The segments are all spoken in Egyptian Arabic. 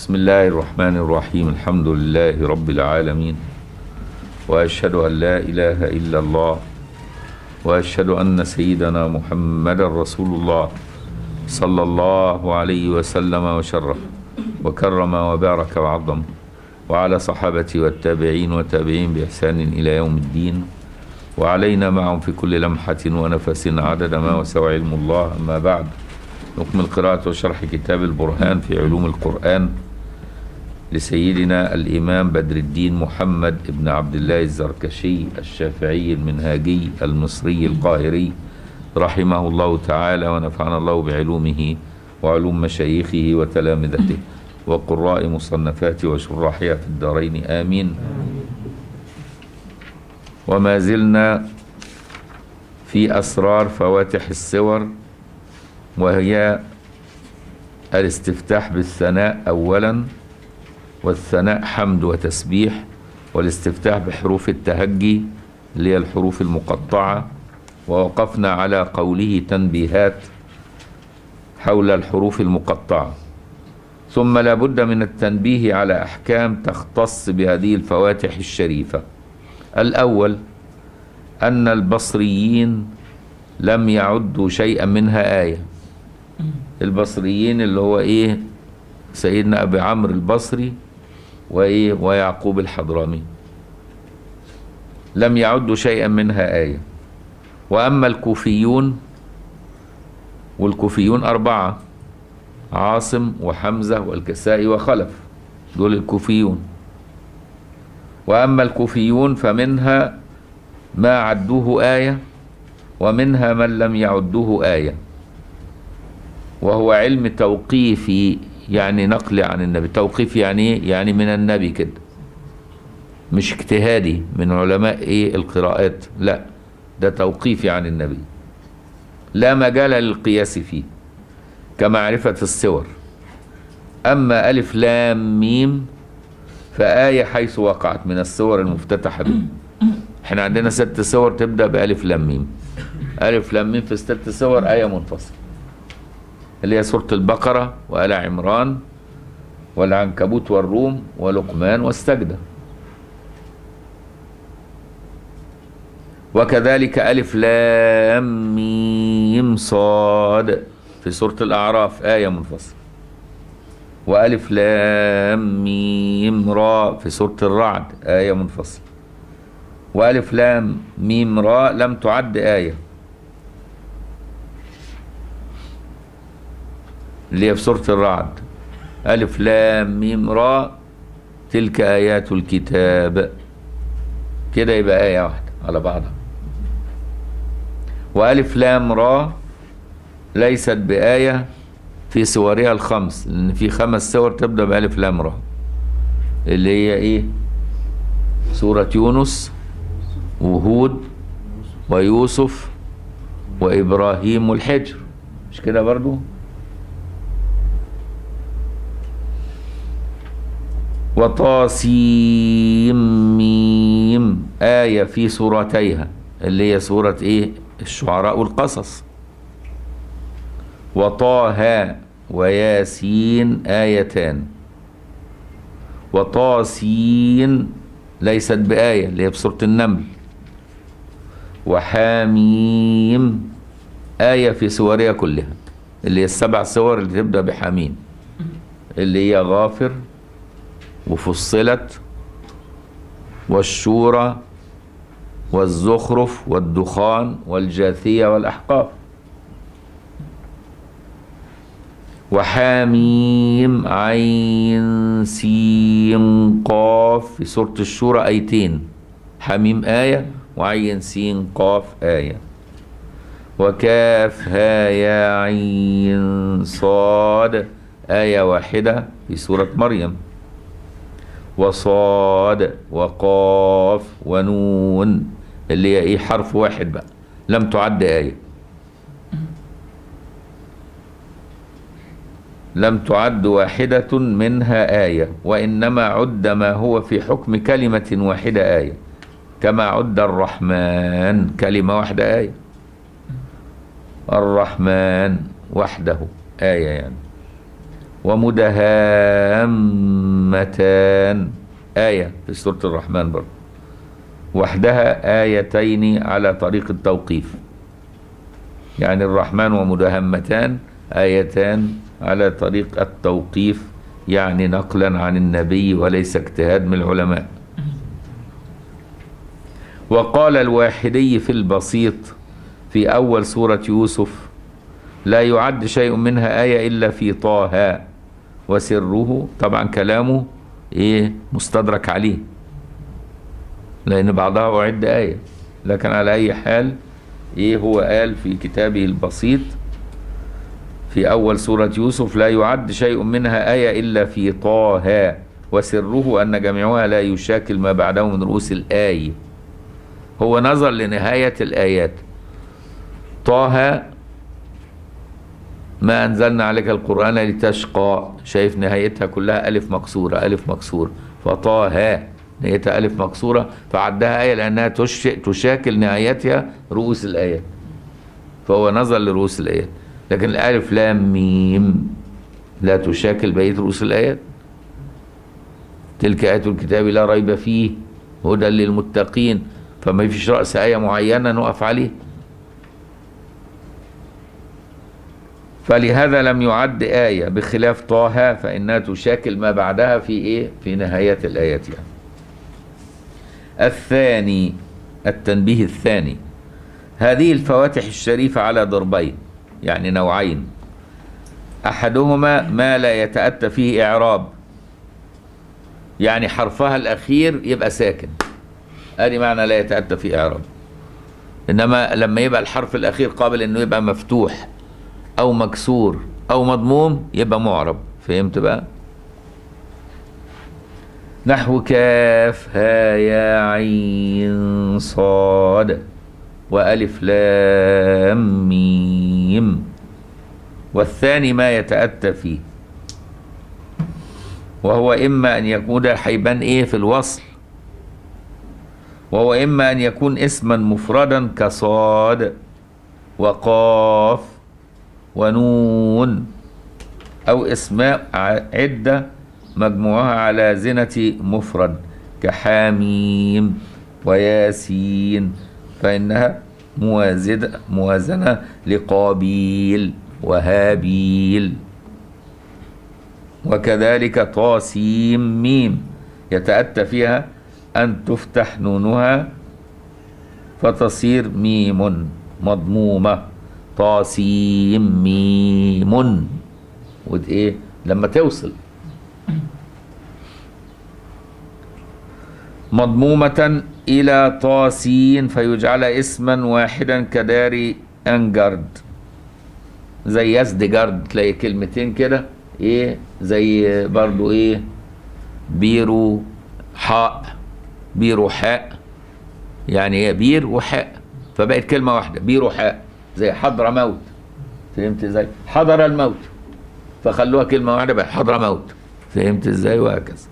بسم الله الرحمن الرحيم الحمد لله رب العالمين واشهد ان لا اله الا الله واشهد ان سيدنا محمدا رسول الله صلى الله عليه وسلم وشرف وكرم وبارك وعظم وعلى صحابته والتابعين والتابعين باحسان الى يوم الدين وعلينا معهم في كل لمحه ونفس عدد ما وسع علم الله اما بعد نكمل قراءة وشرح كتاب البرهان في علوم القرآن لسيدنا الإمام بدر الدين محمد بن عبد الله الزركشي الشافعي المنهاجي المصري القاهري رحمه الله تعالى ونفعنا الله بعلومه وعلوم مشايخه وتلامذته وقراء مصنفاته وشراحها في الدارين آمين وما زلنا في أسرار فواتح السور وهي الاستفتاح بالثناء اولا والثناء حمد وتسبيح والاستفتاح بحروف التهجي اللي هي الحروف المقطعه ووقفنا على قوله تنبيهات حول الحروف المقطعه ثم لا بد من التنبيه على احكام تختص بهذه الفواتح الشريفه الاول ان البصريين لم يعدوا شيئا منها ايه البصريين اللي هو ايه سيدنا ابي عمرو البصري وايه ويعقوب الحضرمي لم يعدوا شيئا منها آية وأما الكوفيون والكوفيون أربعة عاصم وحمزة والكسائي وخلف دول الكوفيون وأما الكوفيون فمنها ما عدوه آية ومنها من لم يعدوه آية وهو علم توقيفي يعني نقل عن النبي توقيف يعني ايه يعني من النبي كده مش اجتهادي من علماء ايه القراءات لا ده توقيفي عن النبي لا مجال للقياس فيه كمعرفة الصور أما ألف لام ميم فآية حيث وقعت من الصور المفتتحة به احنا عندنا ست صور تبدأ بألف لام ميم ألف لام ميم في الست صور آية منفصلة اللي هي سورة البقرة وآل عمران والعنكبوت والروم ولقمان والسجدة وكذلك ألف لام ميم صاد في سورة الأعراف آية منفصلة وألف لام ميم را في سورة الرعد آية منفصلة وألف لام ميم را لم تعد آية اللي هي في سورة الرعد ألف لام ميم را تلك آيات الكتاب كده يبقى آية واحدة على بعضها وألف لام را ليست بآية في سورها الخمس لأن في خمس سور تبدأ بألف لام را اللي هي إيه سورة يونس وهود ويوسف وإبراهيم والحجر مش كده برضو وطاسيم ميم آية في سورتيها اللي هي سورة إيه الشعراء والقصص وطه وياسين آيتان وطاسين ليست بآية اللي هي في سورة النمل وحاميم آية في سورها كلها اللي هي السبع سور اللي تبدأ بحميم اللي هي غافر وفصلت والشورى والزخرف والدخان والجاثية والأحقاف وحاميم عين سين قاف في سورة الشورى آيتين حميم آية وعين سين قاف آية وكاف ها يا عين صاد آية واحدة في سورة مريم وصاد وقاف ونون اللي هي ايه حرف واحد بقى لم تعد آية لم تعد واحدة منها آية وإنما عد ما هو في حكم كلمة واحدة آية كما عد الرحمن كلمة واحدة آية الرحمن وحده آية يعني ومدهامتان مدهمتان آية في سورة الرحمن برضه وحدها آيتين على طريق التوقيف يعني الرحمن ومدهمتان آيتان على طريق التوقيف يعني نقلا عن النبي وليس اجتهاد من العلماء وقال الواحدي في البسيط في أول سورة يوسف لا يعد شيء منها آية إلا في طه وسره طبعا كلامه إيه مستدرك عليه لأن بعضها أعد آية لكن على أي حال إيه هو قال في كتابه البسيط في أول سورة يوسف لا يعد شيء منها آية إلا في طه وسره أن جميعها لا يشاكل ما بعده من رؤوس الآية هو نظر لنهاية الآيات طه ما أنزلنا عليك القرآن لتشقى شايف نهايتها كلها ألف مكسورة ألف مكسورة فطه نهايتها ألف مكسورة فعدها آية لأنها تش... تشاكل نهايتها رؤوس الآيات فهو نظر لرؤوس الآيات لكن الألف لام ميم لا تشاكل بقية رؤوس الآيات تلك آيات الكتاب لا ريب فيه هدى للمتقين فما فيش رأس آية معينة نقف عليه فلهذا لم يعد آية بخلاف طه فإنها تشاكل ما بعدها في إيه؟ في نهاية الآيات يعني. الثاني التنبيه الثاني هذه الفواتح الشريفة على ضربين يعني نوعين أحدهما ما لا يتأتى فيه إعراب يعني حرفها الأخير يبقى ساكن ادي معنى لا يتأتى فيه إعراب إنما لما يبقى الحرف الأخير قابل إنه يبقى مفتوح أو مكسور أو مضموم يبقى معرب فهمت بقى؟ نحو كاف ها يا عين صاد وألف لام ميم والثاني ما يتأتى فيه وهو إما أن يكون حيبان إيه في الوصل وهو إما أن يكون اسما مفردا كصاد وقاف ونون أو اسماء عدة مجموعها على زنة مفرد كحاميم وياسين فإنها موازنة, موازنة لقابيل وهابيل وكذلك طاسيم ميم يتأتى فيها أن تفتح نونها فتصير ميم مضمومة طاسيم ميم وإيه لما توصل مضمومة إلى طاسين فيجعل اسما واحدا كدار أنجرد زي يزدجرد تلاقي كلمتين كده إيه زي برضو إيه بيرو حاء بيرو حاء يعني إيه بير وحاء فبقت كلمة واحدة بيرو حاء زي حضر موت فهمت ازاي حضر الموت فخلوها كلمة واحدة بقى حضر موت فهمت ازاي وهكذا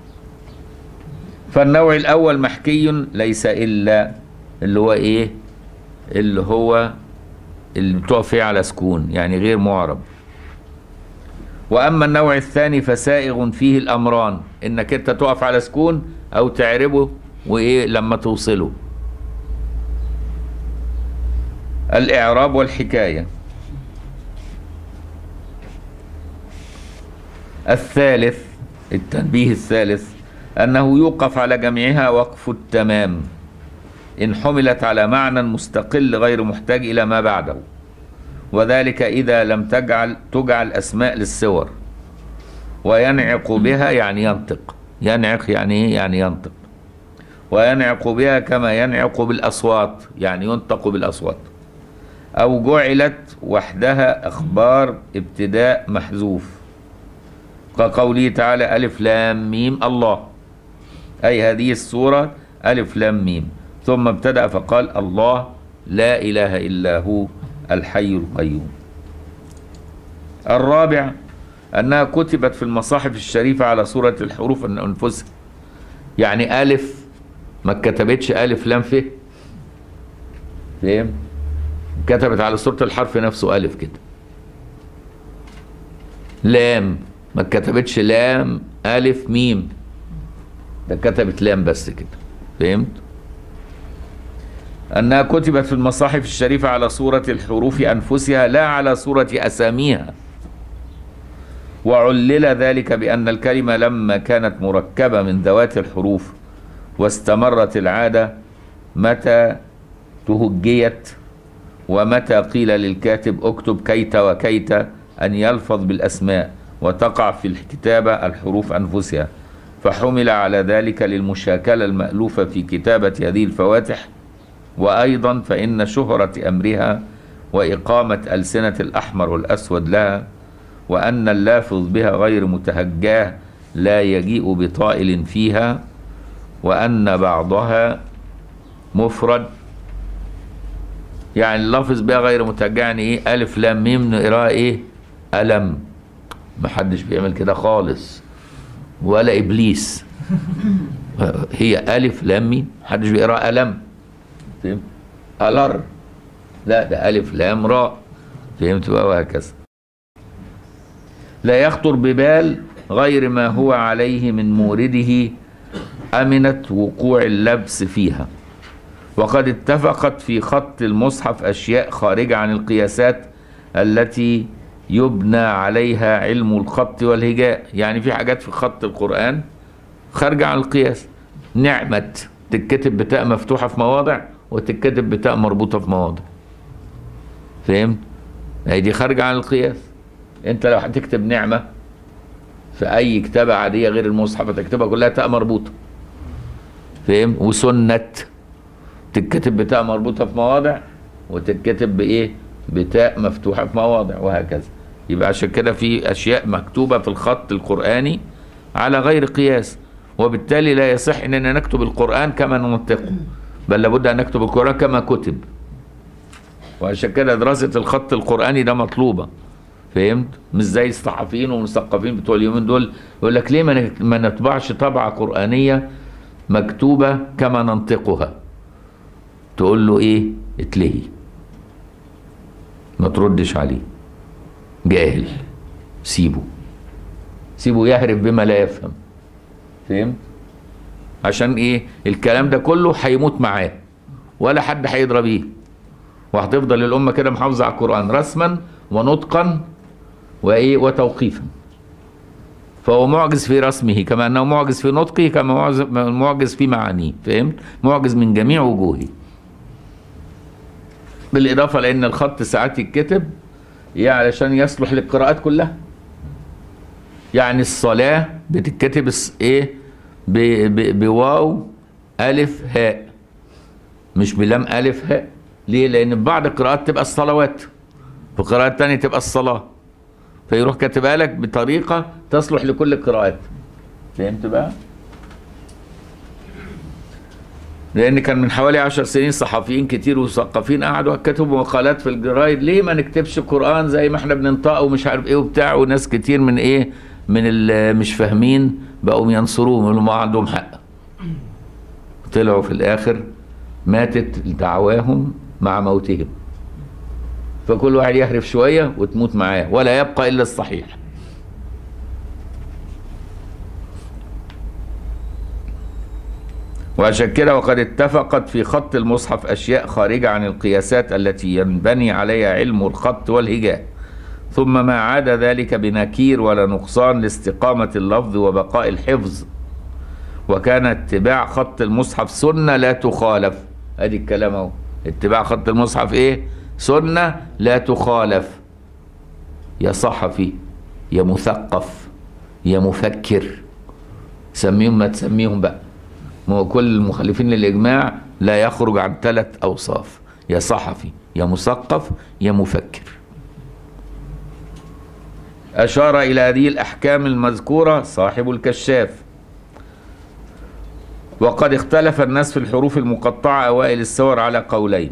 فالنوع الأول محكي ليس إلا اللي هو إيه اللي هو اللي بتقف فيه على سكون يعني غير معرب وأما النوع الثاني فسائغ فيه الأمران إنك أنت تقف على سكون أو تعربه وإيه لما توصله الإعراب والحكاية الثالث التنبيه الثالث أنه يوقف على جميعها وقف التمام إن حملت على معنى مستقل غير محتاج إلى ما بعده وذلك إذا لم تجعل تجعل أسماء للصور وينعق بها يعني ينطق ينعق يعني إيه؟ يعني ينطق وينعق بها كما ينعق بالأصوات يعني ينطق بالأصوات أو جعلت وحدها أخبار ابتداء محذوف كقوله تعالى ألف لام ميم الله أي هذه السورة ألف لام ميم ثم ابتدأ فقال الله لا إله إلا هو الحي القيوم الرابع أنها كتبت في المصاحف الشريفة على صورة الحروف أنفسها يعني ألف ما كتبتش ألف لام ف فهم كتبت على صورة الحرف نفسه ألف كده لام ما كتبتش لام ألف ميم ده كتبت لام بس كده فهمت أنها كتبت في المصاحف الشريفة على صورة الحروف أنفسها لا على صورة أساميها وعلل ذلك بأن الكلمة لما كانت مركبة من ذوات الحروف واستمرت العادة متى تهجيت ومتى قيل للكاتب اكتب كيت وكيت أن يلفظ بالأسماء وتقع في الكتابة الحروف أنفسها فحمل على ذلك للمشاكلة المألوفة في كتابة هذه الفواتح وأيضا فإن شهرة أمرها وإقامة ألسنة الأحمر والأسود لها وأن اللافظ بها غير متهجاه لا يجيء بطائل فيها وأن بعضها مفرد يعني اللفظ بها غير متهجاه يعني إيه ألف لام ميم نقراها إيه ألم محدش بيعمل كده خالص ولا إبليس هي ألف لام ميم محدش بيقراها ألم فهمت ألر لا ده ألف لام راء فهمت بقى وهكذا لا يخطر ببال غير ما هو عليه من مورده أمنت وقوع اللبس فيها وقد اتفقت في خط المصحف أشياء خارجة عن القياسات التي يبنى عليها علم الخط والهجاء يعني في حاجات في خط القرآن خارجة عن القياس نعمة تتكتب بتاء مفتوحة في مواضع وتتكتب بتاء مربوطة في مواضع فهمت؟ هي دي خارجة عن القياس انت لو هتكتب نعمة في اي كتابة عادية غير المصحف هتكتبها كلها تاء مربوطة فهم وسنة تتكتب بتاء مربوطة في مواضع وتتكتب بايه بتاء مفتوحة في مواضع وهكذا يبقى عشان كده في اشياء مكتوبة في الخط القرآني على غير قياس وبالتالي لا يصح اننا نكتب القرآن كما ننطقه بل لابد ان نكتب القرآن كما كتب وعشان كده دراسة الخط القرآني ده مطلوبة فهمت مش زي الصحفيين والمثقفين بتوع اليومين دول يقول لك ليه ما نك- ما نطبعش طبعة قرآنية مكتوبة كما ننطقها تقول له ايه اتلهي ما تردش عليه جاهل سيبه سيبه يهرب بما لا يفهم فهمت عشان ايه الكلام ده كله هيموت معاه ولا حد هيضرب بيه وهتفضل الامه كده محافظه على القران رسما ونطقا وايه وتوقيفا فهو معجز في رسمه كما انه معجز في نطقه كما معجز- معجز في معانيه فهمت معجز من جميع وجوهه بالاضافه لان الخط ساعات يتكتب يعني علشان يصلح للقراءات كلها يعني الصلاه بتتكتب الس- ايه ب- ب- بواو الف هاء مش بلام الف هاء ليه لان في بعض القراءات تبقى الصلوات في قراءات تانية تبقى الصلاة فيروح كاتبها لك بطريقة تصلح لكل القراءات فهمت بقى؟ لأن كان من حوالي عشر سنين صحفيين كتير ومثقفين قعدوا كتبوا مقالات في الجرايد ليه ما نكتبش قرآن زي ما احنا بننطقه ومش عارف ايه وبتاع وناس كتير من ايه من اللي مش فاهمين بقوا ينصروهم يقولوا ما عندهم حق طلعوا في الآخر ماتت دعواهم مع موتهم فكل واحد يهرف شوية وتموت معاه ولا يبقى إلا الصحيح وعشان كده وقد اتفقت في خط المصحف أشياء خارجة عن القياسات التي ينبني عليها علم الخط والهجاء ثم ما عاد ذلك بنكير ولا نقصان لاستقامة اللفظ وبقاء الحفظ وكان اتباع خط المصحف سنة لا تخالف ادي الكلام اهو اتباع خط المصحف ايه سنة لا تخالف يا صحفي يا مثقف يا مفكر سميهم ما تسميهم بقى ما هو كل المخالفين للإجماع لا يخرج عن ثلاث أوصاف يا صحفي يا مثقف يا مفكر أشار إلى هذه الأحكام المذكورة صاحب الكشاف وقد اختلف الناس في الحروف المقطعة أوائل السور على قولين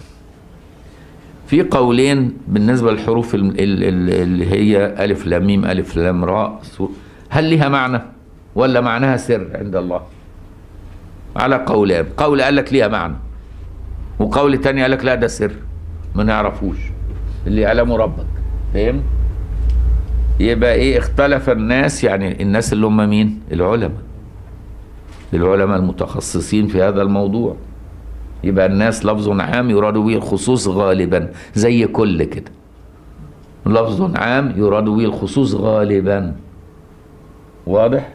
في قولين بالنسبة للحروف ال- ال- ال- اللي هي ألف لام ميم ألف لام راء سو- هل لها معنى ولا معناها سر عند الله على قولان قول قال لك ليها معنى وقول تاني قال لك لا ده سر ما نعرفوش اللي يعلمه ربك فاهم يبقى ايه اختلف الناس يعني الناس اللي هم مين العلماء العلماء المتخصصين في هذا الموضوع يبقى الناس لفظ عام يراد به الخصوص غالبا زي كل كده لفظ عام يراد به الخصوص غالبا واضح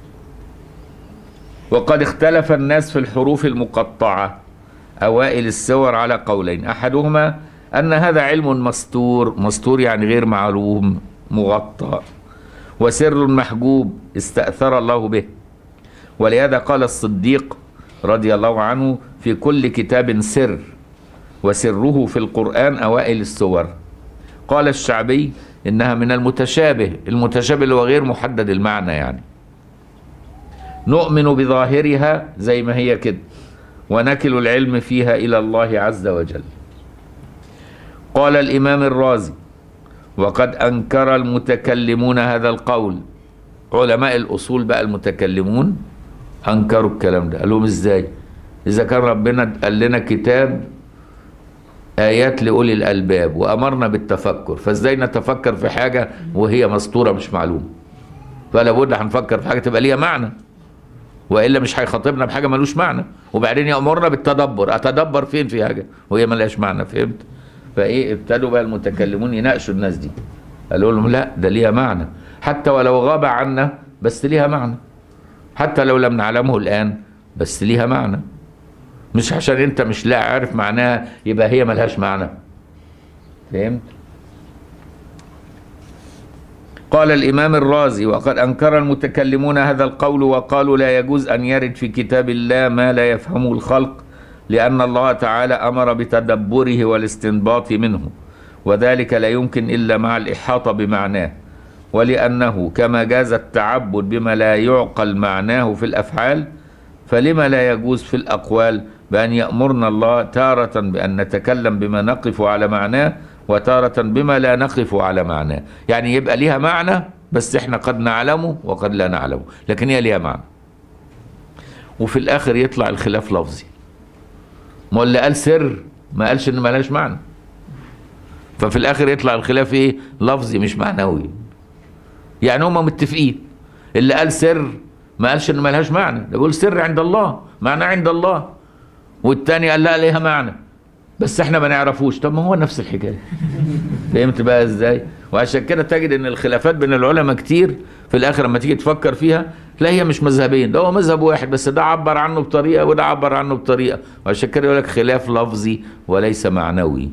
وقد اختلف الناس في الحروف المقطعة أوائل السور على قولين أحدهما أن هذا علم مستور مستور يعني غير معلوم مغطى وسر محجوب استأثر الله به ولهذا قال الصديق رضي الله عنه في كل كتاب سر وسره في القرآن أوائل السور قال الشعبي إنها من المتشابه المتشابه اللي هو غير محدد المعنى يعني نؤمن بظاهرها زي ما هي كده ونكل العلم فيها إلى الله عز وجل قال الإمام الرازي وقد أنكر المتكلمون هذا القول علماء الأصول بقى المتكلمون أنكروا الكلام ده قال لهم إزاي إذا كان ربنا قال لنا كتاب آيات لأولي الألباب وأمرنا بالتفكر فإزاي نتفكر في حاجة وهي مسطورة مش معلومة فلا بد هنفكر في حاجة تبقى ليها معنى والا مش هيخاطبنا بحاجه ملوش معنى وبعدين يامرنا بالتدبر اتدبر فين في حاجه وهي ملهاش معنى فهمت فايه ابتدوا بقى المتكلمون يناقشوا الناس دي قالوا لهم لا ده ليها معنى حتى ولو غاب عنا بس ليها معنى حتى لو لم نعلمه الان بس ليها معنى مش عشان انت مش لا عارف معناها يبقى هي ملهاش معنى فهمت قال الإمام الرازي وقد أنكر المتكلمون هذا القول وقالوا لا يجوز أن يرد في كتاب الله ما لا يفهمه الخلق لأن الله تعالى أمر بتدبره والاستنباط منه وذلك لا يمكن إلا مع الإحاطة بمعناه ولأنه كما جاز التعبد بما لا يعقل معناه في الأفعال فلما لا يجوز في الأقوال بأن يأمرنا الله تارة بأن نتكلم بما نقف على معناه وتارة بما لا نقف على معناه يعني يبقى ليها معنى بس احنا قد نعلمه وقد لا نعلمه لكن هي ليها معنى وفي الاخر يطلع الخلاف لفظي ما اللي قال سر ما قالش ان ملهاش معنى ففي الاخر يطلع الخلاف ايه لفظي مش معنوي يعني هما متفقين اللي قال سر ما قالش ان ملهاش معنى ده بيقول سر عند الله معنى عند الله والتاني قال لا ليها معنى بس احنا ما نعرفوش طب ما هو نفس الحكايه فهمت بقى ازاي وعشان كده تجد ان الخلافات بين العلماء كتير في الاخر لما تيجي تفكر فيها لا هي مش مذهبين ده هو مذهب واحد بس ده عبر عنه بطريقه وده عبر عنه بطريقه وعشان كده يقول لك خلاف لفظي وليس معنوي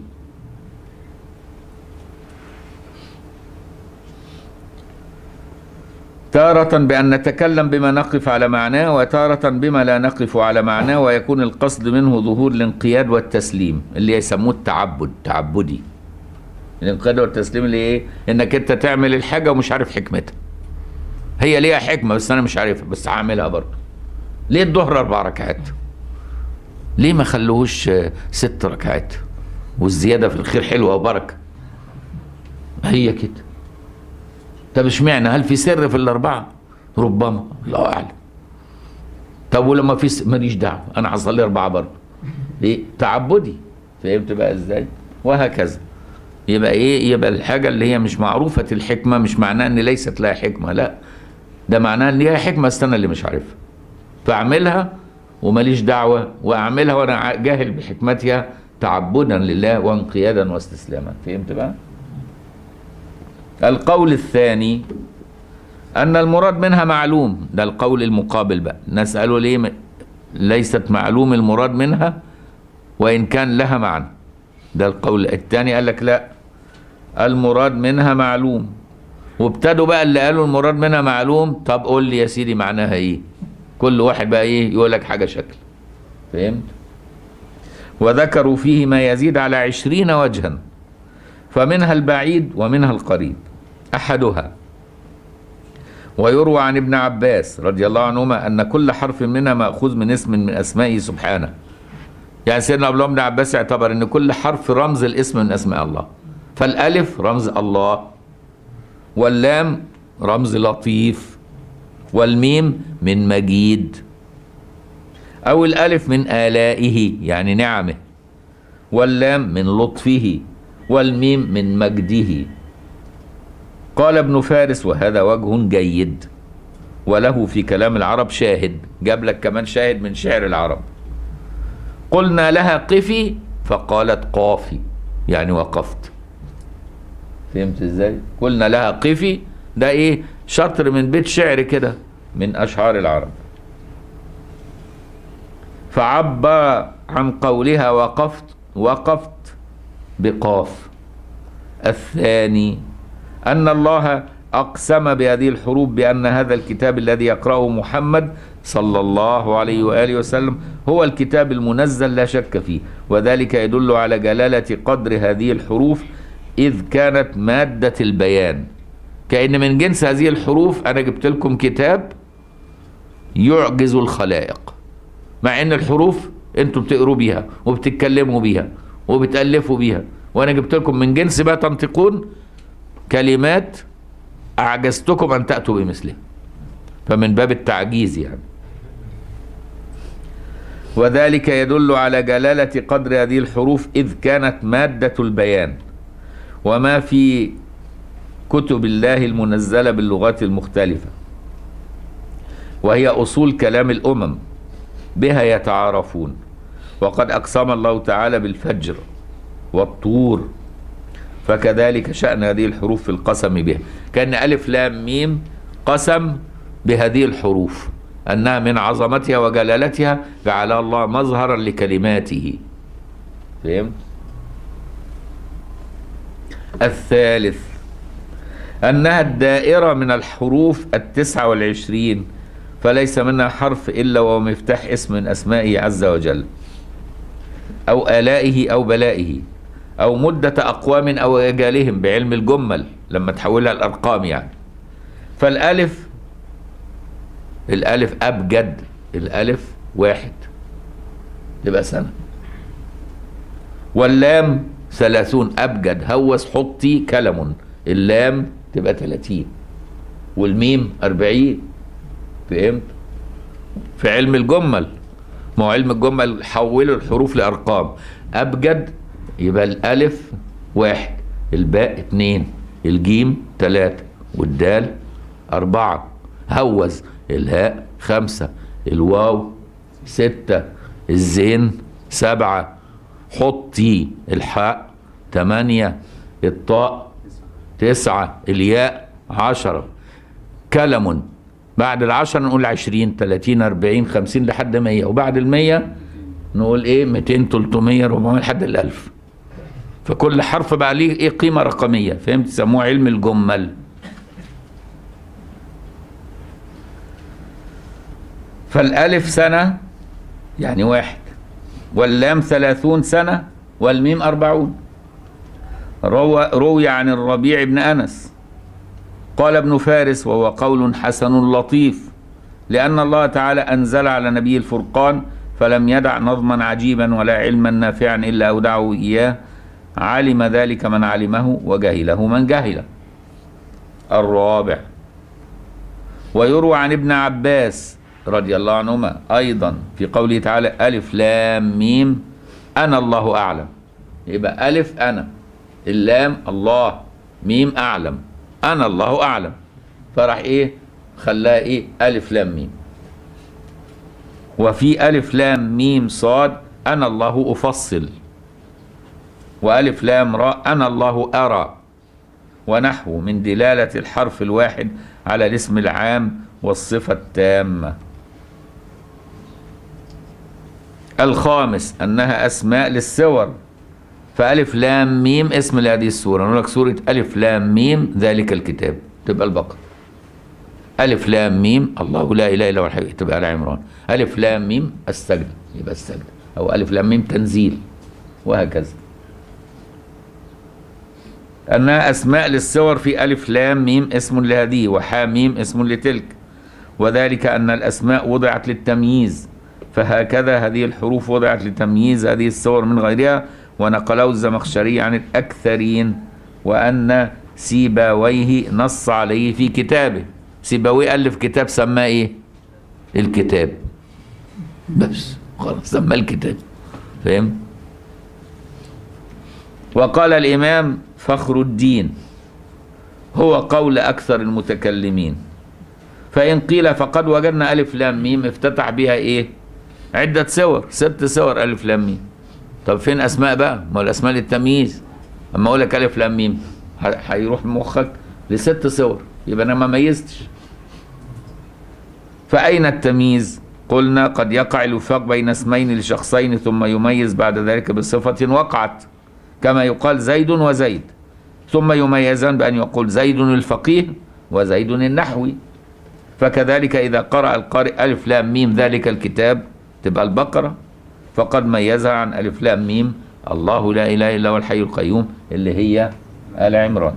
تارة بأن نتكلم بما نقف على معناه وتارة بما لا نقف على معناه ويكون القصد منه ظهور الانقياد والتسليم اللي يسموه التعبد تعبدي الانقياد والتسليم اللي ايه انك انت تعمل الحاجة ومش عارف حكمتها هي ليها حكمة بس انا مش عارفها بس هعملها برضه ليه الظهر اربع ركعات ليه ما خلوهوش ست ركعات والزيادة في الخير حلوة وبركة هي كده طب اشمعنى هل في سر في الاربعه ربما الله اعلم طب ولما في س... ماليش دعوه انا هصلي اربعه برضه ليه تعبدي فهمت بقى ازاي وهكذا يبقى ايه يبقى الحاجه اللي هي مش معروفه الحكمه مش معناها ان ليست لها حكمه لا ده معناها ان ليها حكمه استنى اللي مش عارفها فاعملها وماليش دعوه واعملها وانا جاهل بحكمتها تعبدا لله وانقيادا واستسلاما فهمت بقى القول الثاني أن المراد منها معلوم ده القول المقابل بقى نسأله ليه م... ليست معلوم المراد منها وإن كان لها معنى ده القول الثاني قال لك لا المراد منها معلوم وابتدوا بقى اللي قالوا المراد منها معلوم طب قول لي يا سيدي معناها ايه كل واحد بقى ايه يقول لك حاجة شكل فهمت وذكروا فيه ما يزيد على عشرين وجها فمنها البعيد ومنها القريب احدها ويروى عن ابن عباس رضي الله عنهما ان كل حرف منها ماخوذ من اسم من اسمائه سبحانه يعني سيدنا عبد الله بن عباس اعتبر ان كل حرف رمز الاسم من اسماء الله فالالف رمز الله واللام رمز لطيف والميم من مجيد او الالف من الائه يعني نعمه واللام من لطفه والميم من مجده قال ابن فارس وهذا وجه جيد وله في كلام العرب شاهد جاب لك كمان شاهد من شعر العرب قلنا لها قفي فقالت قافي يعني وقفت فهمت ازاي قلنا لها قفي ده ايه شطر من بيت شعر كده من اشعار العرب فعبر عن قولها وقفت وقفت بقاف الثاني أن الله أقسم بهذه الحروف بأن هذا الكتاب الذي يقرأه محمد صلى الله عليه وآله وسلم هو الكتاب المنزل لا شك فيه وذلك يدل على جلالة قدر هذه الحروف إذ كانت مادة البيان كأن من جنس هذه الحروف أنا جبت لكم كتاب يعجز الخلائق مع ان الحروف انتوا بتقروا بيها وبتتكلموا بيها وبتالفوا بيها وانا جبت لكم من جنس ما تنطقون كلمات اعجزتكم ان تاتوا بمثلها فمن باب التعجيز يعني وذلك يدل على جلاله قدر هذه الحروف اذ كانت ماده البيان وما في كتب الله المنزله باللغات المختلفه وهي اصول كلام الامم بها يتعارفون وقد أقسم الله تعالى بالفجر والطور فكذلك شأن هذه الحروف في القسم بها كأن ألف لام ميم قسم بهذه الحروف أنها من عظمتها وجلالتها جعلها الله مظهرا لكلماته فهمت؟ الثالث أنها الدائرة من الحروف التسعة والعشرين فليس منها حرف إلا وهو مفتاح اسم من أسمائه عز وجل أو آلائه أو بلائه أو مدة أقوام أو أجالهم بعلم الجمل لما تحولها الأرقام يعني فالألف الألف أبجد الألف واحد تبقى سنة واللام ثلاثون أبجد هوس حطي كلم اللام تبقى ثلاثين والميم أربعين فهمت في علم الجمل ما هو علم الجمل حولوا الحروف لارقام ابجد يبقى الالف واحد الباء اتنين الجيم تلاتة والدال أربعة هوز الهاء خمسة الواو ستة الزين سبعة حطي الحاء تمانية الطاء تسعة الياء عشرة كلم بعد العشرة نقول عشرين تلاتين أربعين خمسين لحد مية وبعد المية نقول ايه ميتين تلتمية ربعمية لحد الألف فكل حرف بقى ليه ايه قيمة رقمية فهمت يسموه علم الجمل فالألف سنة يعني واحد واللام ثلاثون سنة والميم أربعون روى, روي عن الربيع بن أنس قال ابن فارس وهو قول حسن لطيف لأن الله تعالى أنزل على نبي الفرقان فلم يدع نظما عجيبا ولا علما نافعا إلا أودعه إياه علم ذلك من علمه وجهله من جهله الرابع ويروى عن ابن عباس رضي الله عنهما أيضا في قوله تعالى ألف لام ميم أنا الله أعلم يبقى ألف أنا اللام الله ميم أعلم أنا الله أعلم فراح إيه خلاها إيه ألف لام ميم وفي ألف لام ميم صاد أنا الله أفصل وألف لام راء أنا الله أرى ونحو من دلالة الحرف الواحد على الاسم العام والصفة التامة الخامس أنها أسماء للسور فألف لام ميم اسم لهذه السورة نقول لك سورة ألف لام ميم ذلك الكتاب تبقى البقرة ألف لام ميم الله لا إله إلا هو الحي تبقى آل عمران ألف لام ميم السجدة يبقى السجدة أو ألف لام ميم تنزيل وهكذا أنها أسماء للسور في ألف لام ميم اسم لهذه وحا ميم اسم لتلك وذلك أن الأسماء وضعت للتمييز فهكذا هذه الحروف وضعت لتمييز هذه السور من غيرها ونقله الزمخشري عن الأكثرين وأن سيباويه نص عليه في كتابه سيباويه ألف كتاب سماه إيه الكتاب بس خلاص سماه الكتاب فهم وقال الإمام فخر الدين هو قول أكثر المتكلمين فإن قيل فقد وجدنا ألف لام ميم افتتح بها إيه عدة سور ست سور ألف لام ميم طب فين أسماء بقى ما هو الأسماء للتمييز أما أقول لك ألف لام ميم ه- هيروح مخك لست سور يبقى أنا ما ميزتش فأين التمييز قلنا قد يقع الوفاق بين اسمين لشخصين ثم يميز بعد ذلك بصفة وقعت كما يقال زيد وزيد ثم يميزان بأن يقول زيد الفقيه وزيد النحوي فكذلك إذا قرأ القارئ ألف لام ميم ذلك الكتاب تبقى البقرة فقد ميزها عن ألف لام ميم الله لا إله إلا هو الحي القيوم اللي هي آل عمران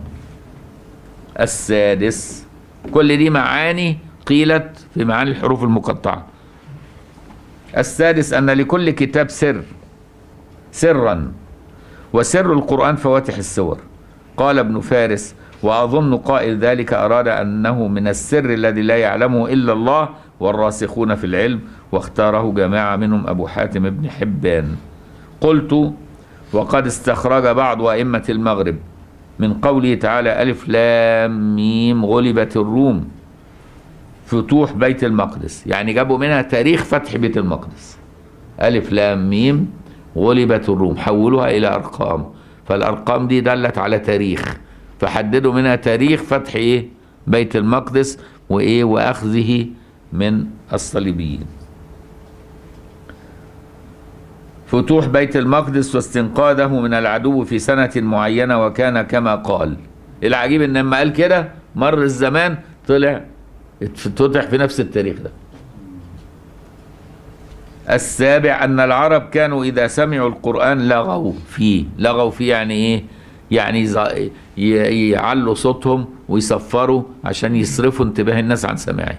السادس كل دي معاني قيلت في معاني الحروف المقطعة السادس أن لكل كتاب سر سرا وسر القرآن فواتح السور قال ابن فارس وأظن قائل ذلك أراد أنه من السر الذي لا يعلمه إلا الله والراسخون في العلم واختاره جماعة منهم أبو حاتم بن حبان قلت وقد استخرج بعض أئمة المغرب من قوله تعالى ألف لام ميم غلبت الروم فتوح بيت المقدس يعني جابوا منها تاريخ فتح بيت المقدس ألف لام ميم غلبت الروم حولوها إلى أرقام فالأرقام دي دلت على تاريخ فحددوا منها تاريخ فتح إيه بيت المقدس وإيه وأخذه من الصليبيين فتوح بيت المقدس واستنقاذه من العدو في سنة معينة وكان كما قال العجيب ان لما قال كده مر الزمان طلع اتفتح في نفس التاريخ ده السابع أن العرب كانوا إذا سمعوا القرآن لغوا فيه لغوا فيه يعني إيه يعني ز- ي- يعلوا صوتهم ويصفروا عشان يصرفوا انتباه الناس عن سماعه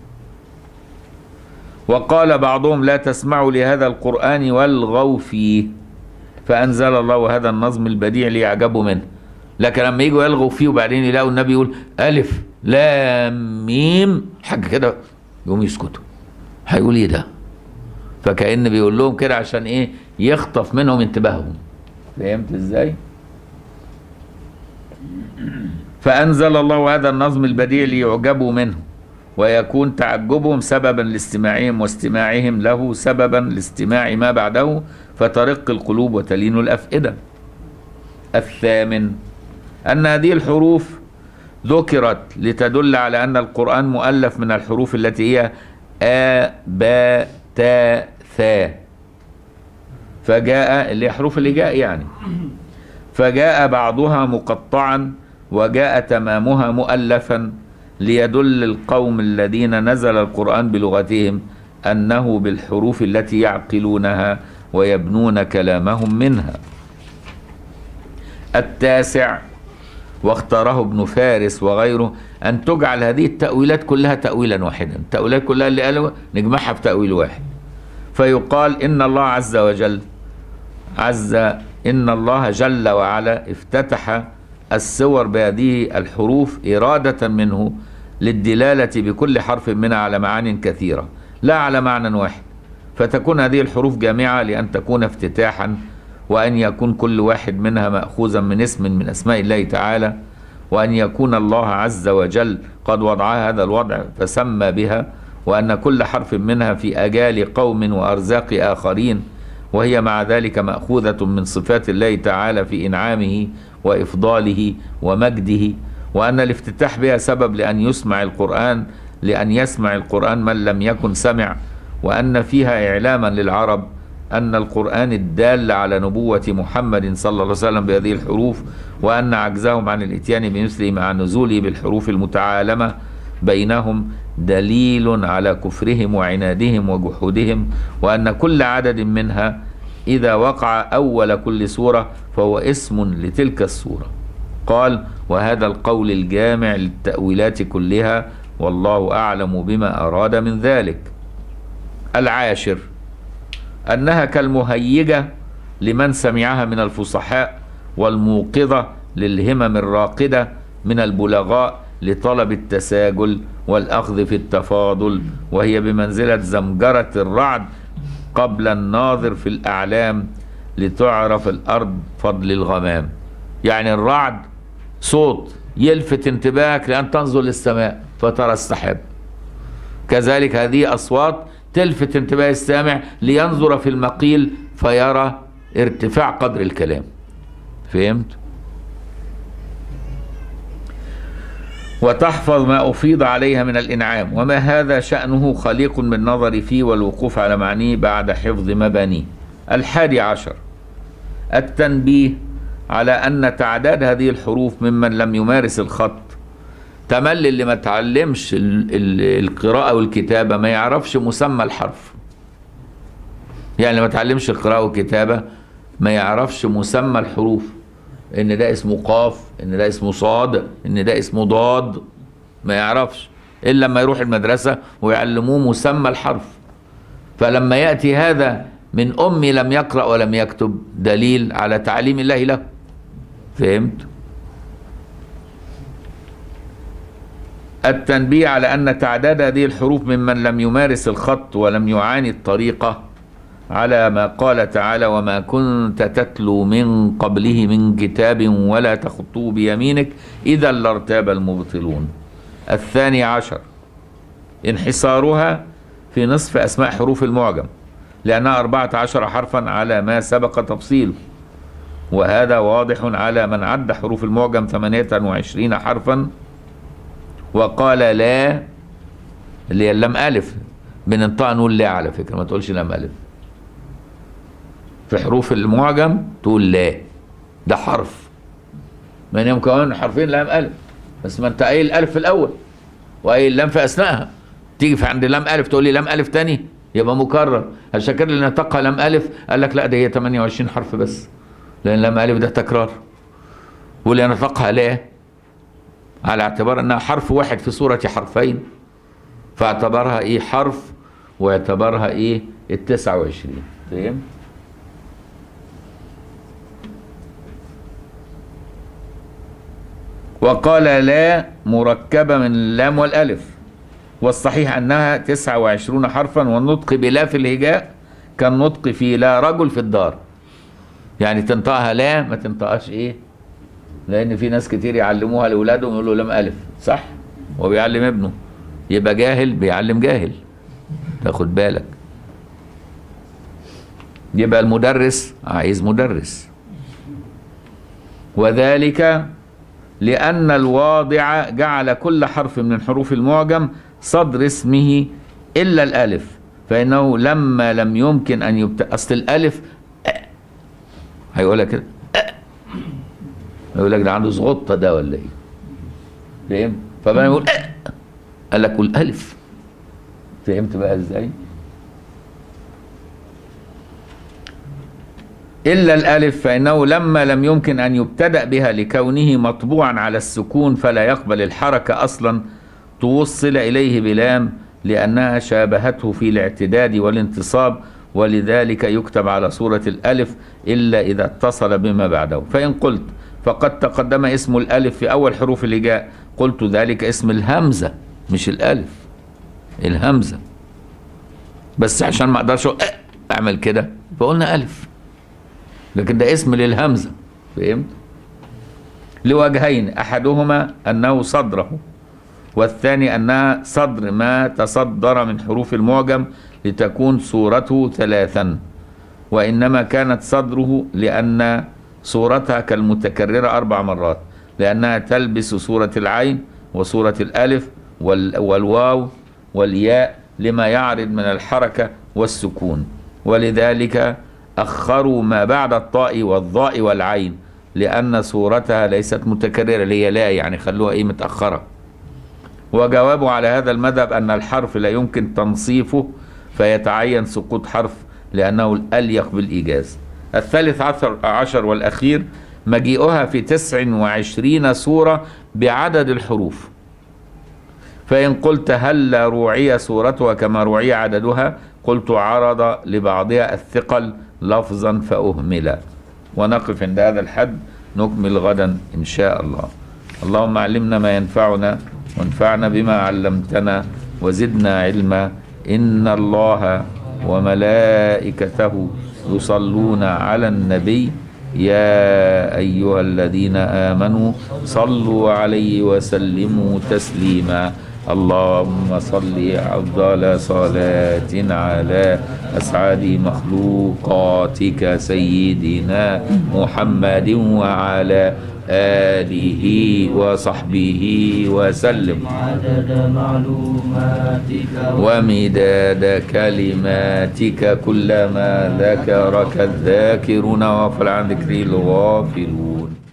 وقال بعضهم لا تسمعوا لهذا القرآن والغوا فيه فأنزل الله هذا النظم البديع ليعجبوا منه لكن لما يجوا يلغوا فيه وبعدين يلاقوا النبي يقول ألف لام ميم حاجة كده يقوم يسكتوا هيقول ايه ده فكأن بيقول لهم كده عشان ايه يخطف منهم انتباههم فهمت ازاي فأنزل الله هذا النظم البديع ليعجبوا منه ويكون تعجبهم سببا لاستماعهم واستماعهم له سببا لاستماع ما بعده فترق القلوب وتلين الأفئدة الثامن أن هذه الحروف ذكرت لتدل على أن القرآن مؤلف من الحروف التي هي آ با تا ثا فجاء اللي هي حروف اللي جاء يعني فجاء بعضها مقطعا وجاء تمامها مؤلفا ليدل القوم الذين نزل القرآن بلغتهم أنه بالحروف التي يعقلونها ويبنون كلامهم منها التاسع واختاره ابن فارس وغيره أن تجعل هذه التأويلات كلها تأويلا واحدا التأويلات كلها اللي قالوا نجمعها في تأويل واحد فيقال إن الله عز وجل عز إن الله جل وعلا افتتح السور بهذه الحروف إرادة منه للدلالة بكل حرف منها على معان كثيرة لا على معنى واحد فتكون هذه الحروف جامعة لأن تكون افتتاحا وأن يكون كل واحد منها مأخوذا من اسم من أسماء الله تعالى وأن يكون الله عز وجل قد وضعها هذا الوضع فسمى بها وأن كل حرف منها في أجال قوم وأرزاق آخرين وهي مع ذلك مأخوذة من صفات الله تعالى في إنعامه وإفضاله ومجده وأن الافتتاح بها سبب لأن يسمع القرآن لأن يسمع القرآن من لم يكن سمع وأن فيها إعلاما للعرب أن القرآن الدال على نبوة محمد صلى الله عليه وسلم بهذه الحروف وأن عجزهم عن الإتيان بمثله مع نزوله بالحروف المتعالمة بينهم دليل على كفرهم وعنادهم وجحودهم وأن كل عدد منها إذا وقع أول كل سورة فهو اسم لتلك السورة قال وهذا القول الجامع للتأويلات كلها والله أعلم بما أراد من ذلك العاشر أنها كالمهيجة لمن سمعها من الفصحاء والموقظة للهمم الراقدة من البلغاء لطلب التساجل والأخذ في التفاضل وهي بمنزلة زمجرة الرعد قبل الناظر في الأعلام لتعرف الأرض فضل الغمام يعني الرعد صوت يلفت انتباهك لأن تنظر للسماء فترى السحاب كذلك هذه أصوات تلفت انتباه السامع لينظر في المقيل فيرى ارتفاع قدر الكلام فهمت؟ وتحفظ ما أفيض عليها من الإنعام وما هذا شأنه خليق بالنظر فيه والوقوف على معنيه بعد حفظ مبانيه الحادي عشر التنبيه على أن تعداد هذه الحروف ممن لم يمارس الخط تمل اللي ما تعلمش ال- ال- القراءة والكتابة ما يعرفش مسمى الحرف يعني اللي ما تعلمش القراءة والكتابة ما يعرفش مسمى الحروف ان ده اسمه قاف ان ده اسمه صاد ان ده اسمه ضاد ما يعرفش الا لما يروح المدرسة ويعلموه مسمى الحرف فلما يأتي هذا من أمي لم يقرأ ولم يكتب دليل على تعليم الله له فهمت التنبيه على أن تعداد هذه الحروف ممن لم يمارس الخط ولم يعاني الطريقة على ما قال تعالى وما كنت تتلو من قبله من كتاب ولا تخطوه بيمينك إذا لارتاب المبطلون الثاني عشر انحصارها في نصف أسماء حروف المعجم لأنها أربعة عشر حرفا على ما سبق تفصيله وهذا واضح على من عد حروف المعجم ثمانية وعشرين حرفا وقال لا اللي هي اللام ألف بننطق نقول لا على فكرة ما تقولش لام ألف في حروف المعجم تقول لا ده حرف ما هي مكون حرفين لام ألف بس ما أنت قايل ألف في الأول وقايل لام في أثناءها تيجي في عند لام ألف تقول لي لام ألف تاني يبقى مكرر عشان كده اللي نطقها لام ألف قال لك لا ده هي 28 حرف بس لأن لام ألف ده تكرار واللي نطقها لا على اعتبار انها حرف واحد في صورة حرفين فاعتبرها ايه حرف واعتبرها ايه التسعة وعشرين فاهم وقال لا مركبة من اللام والألف والصحيح أنها تسعة وعشرون حرفا والنطق بلا في الهجاء كالنطق في لا رجل في الدار يعني تنطقها لا ما تنطقهاش ايه لان في ناس كتير يعلموها لاولادهم يقولوا لام الف صح وبيعلم ابنه يبقى جاهل بيعلم جاهل تاخد بالك يبقى المدرس عايز مدرس وذلك لأن الواضع جعل كل حرف من حروف المعجم صدر اسمه إلا الألف فإنه لما لم يمكن أن يبت... أصل الألف هيقولها كده يقول لك ده عنده زغطة ده ولا ايه فهمت فبقى يقول أه. قال لك قول ألف فهمت بقى ازاي إلا الألف فإنه لما لم يمكن أن يبتدأ بها لكونه مطبوعا على السكون فلا يقبل الحركة أصلا توصل إليه بلام لأنها شابهته في الاعتداد والانتصاب ولذلك يكتب على صورة الألف إلا إذا اتصل بما بعده فإن قلت فقد تقدم اسم الألف في أول حروف الهجاء قلت ذلك اسم الهمزة مش الألف الهمزة بس عشان ما أقدرش أعمل كده فقلنا ألف لكن ده اسم للهمزة فهمت؟ لوجهين أحدهما أنه صدره والثاني أنها صدر ما تصدر من حروف المعجم لتكون صورته ثلاثا وإنما كانت صدره لأن صورتها كالمتكررة أربع مرات لأنها تلبس صورة العين وصورة الألف وال والواو والياء لما يعرض من الحركة والسكون ولذلك أخروا ما بعد الطاء والضاء والعين لأن صورتها ليست متكررة اللي هي لا يعني خلوها إيه متأخرة وجوابه على هذا المذهب أن الحرف لا يمكن تنصيفه فيتعين سقوط حرف لأنه الأليق بالإيجاز الثالث عشر, عشر والأخير مجيئها في تسع وعشرين سورة بعدد الحروف فإن قلت هل روعي سورتها كما روعي عددها قلت عرض لبعضها الثقل لفظا فأهمل ونقف عند هذا الحد نكمل غدا إن شاء الله اللهم علمنا ما ينفعنا وانفعنا بما علمتنا وزدنا علما إن الله وملائكته يصلون على النبي يا أيها الذين آمنوا صلوا عليه وسلموا تسليما اللهم صل أفضل صلاة على أسعد مخلوقاتك سيدنا محمد وعلى آله وصحبه وسلم عدد معلوماتك ومداد كلماتك كلما ذكرك الذاكرون وغفل عن ذكر الغافلون